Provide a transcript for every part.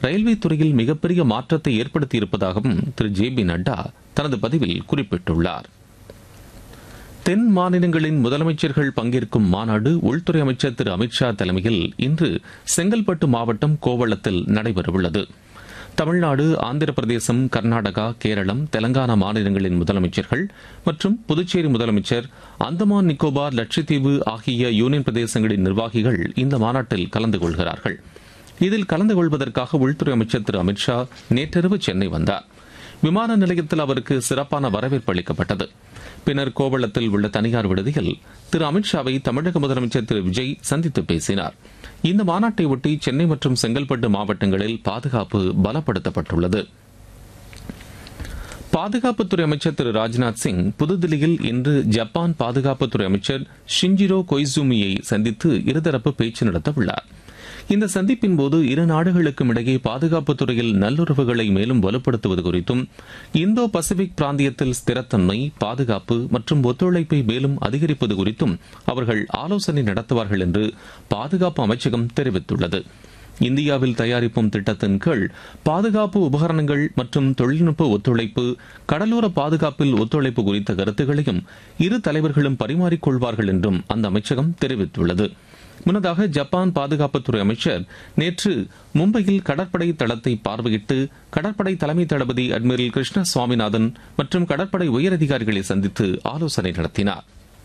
railway துறையில் மிகப்பெரிய மாற்றத்தை ஏற்படுத்தியிருப்பதாகவும் திரு ஜே பி நட்டா தனது பதிவில் குறிப்பிட்டுள்ளார் தென் மாநிலங்களின் முதலமைச்சர்கள் பங்கேற்கும் மாநாடு உள்துறை அமைச்சர் திரு அமித்ஷா தலைமையில் இன்று செங்கல்பட்டு மாவட்டம் கோவளத்தில் நடைபெறவுள்ளது தமிழ்நாடு ஆந்திர பிரதேசம் கர்நாடகா கேரளம் தெலங்கானா மாநிலங்களின் முதலமைச்சர்கள் மற்றும் புதுச்சேரி முதலமைச்சர் அந்தமான் நிக்கோபார் லட்சத்தீவு ஆகிய யூனியன் பிரதேசங்களின் நிர்வாகிகள் இந்த மாநாட்டில் கலந்து கொள்கிறார்கள் இதில் கலந்து கொள்வதற்காக உள்துறை அமைச்சர் திரு அமித்ஷா நேற்றிரவு சென்னை வந்தார் விமான நிலையத்தில் அவருக்கு சிறப்பான வரவேற்பு அளிக்கப்பட்டது பின்னர் கோவளத்தில் உள்ள தனியார் விடுதியில் திரு அமித்ஷாவை தமிழக முதலமைச்சர் திரு விஜய் சந்தித்து பேசினார் இந்த மாநாட்டை ஒட்டி சென்னை மற்றும் செங்கல்பட்டு மாவட்டங்களில் பாதுகாப்பு பலப்படுத்தப்பட்டுள்ளது பாதுகாப்புத்துறை அமைச்சர் திரு ராஜ்நாத் சிங் புதுதில்லியில் இன்று ஜப்பான் பாதுகாப்புத்துறை அமைச்சர் ஷிஞ்சிரோ கொய்சூமியை சந்தித்து இருதரப்பு பேச்சு நடத்த உள்ளார் இந்த சந்திப்பின் போது இரு நாடுகளுக்கும் இடையே பாதுகாப்புத் துறையில் நல்லுறவுகளை மேலும் வலுப்படுத்துவது குறித்தும் இந்தோ பசிபிக் பிராந்தியத்தில் ஸ்திரத்தன்மை பாதுகாப்பு மற்றும் ஒத்துழைப்பை மேலும் அதிகரிப்பது குறித்தும் அவர்கள் ஆலோசனை நடத்துவார்கள் என்று பாதுகாப்பு அமைச்சகம் தெரிவித்துள்ளது இந்தியாவில் தயாரிப்போம் திட்டத்தின் கீழ் பாதுகாப்பு உபகரணங்கள் மற்றும் தொழில்நுட்ப ஒத்துழைப்பு கடலோர பாதுகாப்பில் ஒத்துழைப்பு குறித்த கருத்துக்களையும் இரு தலைவர்களும் பரிமாறிக்கொள்வார்கள் என்றும் அந்த அமைச்சகம் தெரிவித்துள்ளது முன்னதாக ஜப்பான் பாதுகாப்புத்துறை அமைச்சர் நேற்று மும்பையில் கடற்படை தளத்தை பார்வையிட்டு கடற்படை தலைமை தளபதி அட்மிரல் கிருஷ்ண சுவாமிநாதன் மற்றும் கடற்படை உயரதிகாரிகளை சந்தித்து ஆலோசனை நடத்தினார்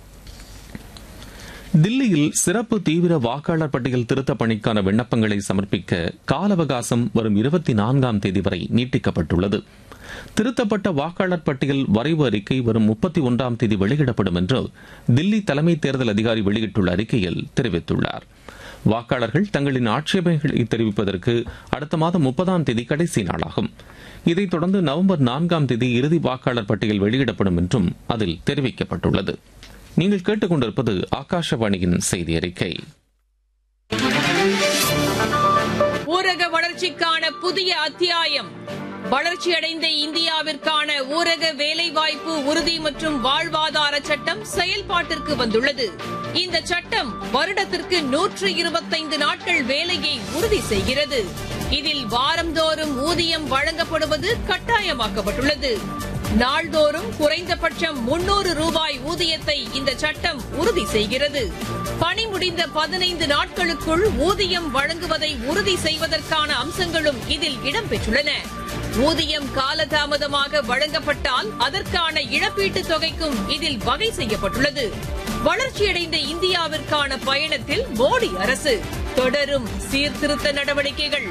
தில்லியில் சிறப்பு தீவிர வாக்காளர் பட்டியல் திருத்த பணிக்கான விண்ணப்பங்களை சமர்ப்பிக்க கால அவகாசம் வரும் இருபத்தி நான்காம் தேதி வரை நீட்டிக்கப்பட்டுள்ளது திருத்தப்பட்ட வாக்காளர் பட்டியல் வரைவு அறிக்கை வரும் முப்பத்தி ஒன்றாம் தேதி வெளியிடப்படும் என்று தில்லி தலைமை தேர்தல் அதிகாரி வெளியிட்டுள்ள அறிக்கையில் தெரிவித்துள்ளார் வாக்காளர்கள் தங்களின் ஆட்சேபனைகளை தெரிவிப்பதற்கு அடுத்த மாதம் முப்பதாம் தேதி கடைசி நாளாகும் இதைத் தொடர்ந்து நவம்பர் நான்காம் தேதி இறுதி வாக்காளர் பட்டியல் வெளியிடப்படும் என்றும் அதில் தெரிவிக்கப்பட்டுள்ளது நீங்கள் கேட்டுக்கொண்டிருப்பது ஆகாஷவாணியின் செய்தி அறிக்கை ஊரக வளர்ச்சிக்கான புதிய அத்தியாயம் வளர்ச்சியடைந்த இந்தியாவிற்கான ஊரக வேலைவாய்ப்பு உறுதி மற்றும் வாழ்வாதார சட்டம் செயல்பாட்டிற்கு வந்துள்ளது இந்த சட்டம் வருடத்திற்கு நூற்று இருபத்தைந்து நாட்கள் வேலையை உறுதி செய்கிறது இதில் வாரந்தோறும் ஊதியம் வழங்கப்படுவது கட்டாயமாக்கப்பட்டுள்ளது நாள்தோறும் குறைந்தபட்சம் முன்னூறு ரூபாய் ஊதியத்தை இந்த சட்டம் உறுதி செய்கிறது பணி முடிந்த பதினைந்து நாட்களுக்குள் ஊதியம் வழங்குவதை உறுதி செய்வதற்கான அம்சங்களும் இதில் இடம்பெற்றுள்ளன ஊதியம் காலதாமதமாக வழங்கப்பட்டால் அதற்கான இழப்பீட்டுத் தொகைக்கும் இதில் வகை செய்யப்பட்டுள்ளது வளர்ச்சியடைந்த இந்தியாவிற்கான பயணத்தில் மோடி அரசு தொடரும் சீர்திருத்த நடவடிக்கைகள்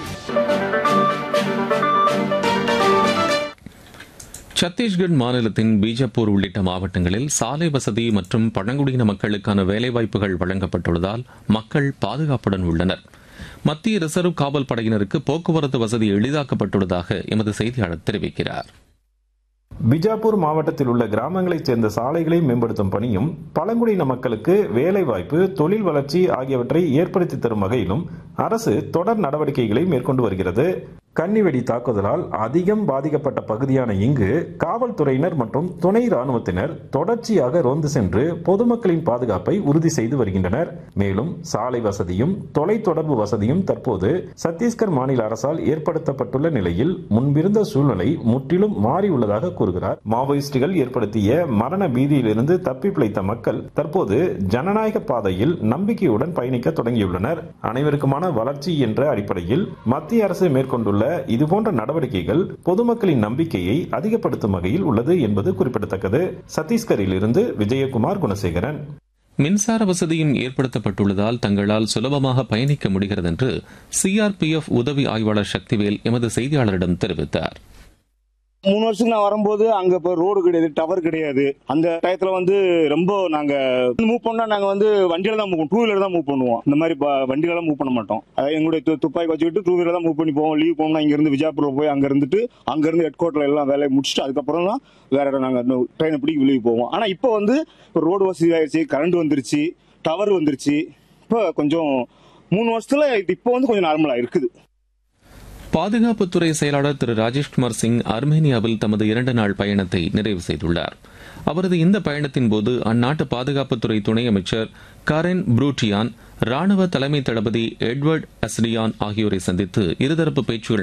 சத்தீஸ்கர் மாநிலத்தின் பீஜப்பூர் உள்ளிட்ட மாவட்டங்களில் சாலை வசதி மற்றும் பழங்குடியின மக்களுக்கான வேலைவாய்ப்புகள் வழங்கப்பட்டுள்ளதால் மக்கள் பாதுகாப்புடன் உள்ளனர் மத்திய ரிசர்வ் காவல் படையினருக்கு போக்குவரத்து வசதி எளிதாக்கப்பட்டுள்ளதாக எமது செய்தியாளர் தெரிவிக்கிறார் பிஜாப்பூர் மாவட்டத்தில் உள்ள கிராமங்களைச் சேர்ந்த சாலைகளை மேம்படுத்தும் பணியும் பழங்குடியின மக்களுக்கு வேலைவாய்ப்பு தொழில் வளர்ச்சி ஆகியவற்றை ஏற்படுத்தி தரும் வகையிலும் அரசு தொடர் நடவடிக்கைகளை மேற்கொண்டு வருகிறது கன்னிவெடி தாக்குதலால் அதிகம் பாதிக்கப்பட்ட பகுதியான இங்கு காவல்துறையினர் மற்றும் துணை ராணுவத்தினர் தொடர்ச்சியாக ரோந்து சென்று பொதுமக்களின் பாதுகாப்பை உறுதி செய்து வருகின்றனர் மேலும் சாலை வசதியும் தொலைத்தொடர்பு வசதியும் தற்போது சத்தீஸ்கர் மாநில அரசால் ஏற்படுத்தப்பட்டுள்ள நிலையில் முன்பிருந்த சூழ்நிலை முற்றிலும் மாறியுள்ளதாக கூறுகிறார் மாவோயிஸ்டுகள் ஏற்படுத்திய மரண பீதியிலிருந்து தப்பி பிழைத்த மக்கள் தற்போது ஜனநாயக பாதையில் நம்பிக்கையுடன் பயணிக்க தொடங்கியுள்ளனர் அனைவருக்குமான வளர்ச்சி என்ற அடிப்படையில் மத்திய அரசு மேற்கொண்டுள்ள இதுபோன்ற நடவடிக்கைகள் பொதுமக்களின் நம்பிக்கையை அதிகப்படுத்தும் வகையில் உள்ளது என்பது குறிப்பிடத்தக்கது சத்தீஸ்கரில் இருந்து விஜயகுமார் குணசேகரன் மின்சார வசதியும் ஏற்படுத்தப்பட்டுள்ளதால் தங்களால் சுலபமாக பயணிக்க முடிகிறது என்று சிஆர்பிஎஃப் உதவி ஆய்வாளர் சக்திவேல் எமது செய்தியாளரிடம் தெரிவித்தார் மூணு வருஷத்துக்கு நான் வரும்போது அங்க இப்ப ரோடு கிடையாது டவர் கிடையாது அந்த டயத்துல வந்து ரொம்ப நாங்க மூவ் பண்ணா நாங்க வந்து வண்டியில தான் மூவ் டூ வீலர் தான் மூவ் பண்ணுவோம் இந்த மாதிரி ப- வண்டியில எல்லாம் மூவ் பண்ண மாட்டோம் அதாவது எங்களுடைய து- துப்பாக்கி வச்சுக்கிட்டு டூ வீலர் தான் மூவ் பண்ணி போவோம் லீவ் போனோம்னா இங்க இருந்து விஜயபுர போய் அங்க இருந்துட்டு அங்க இருந்து ஹெட் கோர்ட்ல எல்லாம் வேலையை முடிச்சுட்டு அதுக்கப்புறம் தான் வேற இடம் நாங்க ட்ரெயினை பிடிக்க வெளியே போவோம் ஆனா இப்போ வந்து ரோடு வசதி ஆயிடுச்சு கரண்ட் வந்துருச்சு டவர் வந்துருச்சு இப்போ கொஞ்சம் மூணு வருஷத்துல இது இப்போ வந்து கொஞ்சம் நார்மலா இருக்குது பாதுகாப்புத்துறை செயலாளர் திரு ராஜேஷ்குமார் சிங் அர்மேனியாவில் தமது இரண்டு நாள் பயணத்தை நிறைவு செய்துள்ளார் அவரது இந்த பயணத்தின் போது அந்நாட்டு பாதுகாப்புத்துறை துணை அமைச்சர் கரென் ப்ரூட்டியான் ராணுவ தலைமை தளபதி எட்வர்ட் அஸ்ரியான் ஆகியோரை சந்தித்து இருதரப்பு பேச்சுகள்